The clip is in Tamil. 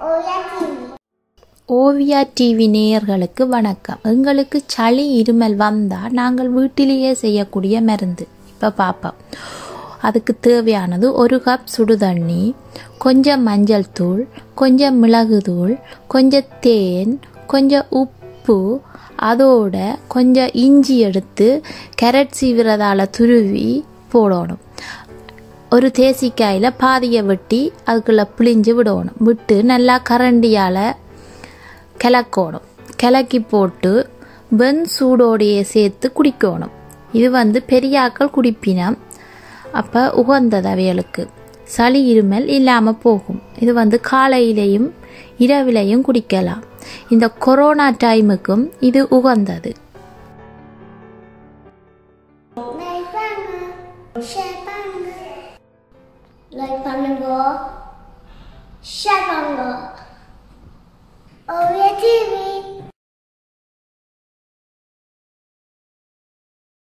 ஓயா டிவி ஓவியா டிவி நேயர்களுக்கு வணக்கம் எங்களுக்கு சளி இருமல் வந்தால் நாங்கள் வீட்டிலேயே செய்யக்கூடிய மருந்து இப்போ பார்ப்போம் அதுக்கு தேவையானது ஒரு கப் சுடுதண்ணி கொஞ்சம் மஞ்சள் தூள் கொஞ்சம் மிளகுத்தூள் கொஞ்சம் தேன் கொஞ்சம் உப்பு அதோட கொஞ்சம் இஞ்சி எடுத்து கேரட் சீவிரதால துருவி போடணும் ஒரு தேசிக்காயில் பாதியை வெட்டி அதுக்குள்ளே பிழிஞ்சு விடணும் விட்டு நல்லா கரண்டியால் கிளக்கணும் கிளக்கி போட்டு வெண் சூடோடையே சேர்த்து குடிக்கணும் இது வந்து பெரியாக்கள் குடிப்பினம் அப்போ உகந்தது அவைகளுக்கு சளி இருமல் இல்லாமல் போகும் இது வந்து காலையிலையும் இரவிலையும் குடிக்கலாம் இந்த கொரோனா டைமுக்கும் இது உகந்தது லைக் பண்ணுங்க ஷேர் பண்ணுங்க லைக் பண்ணுங்க ஷேர் பண்ணுங்க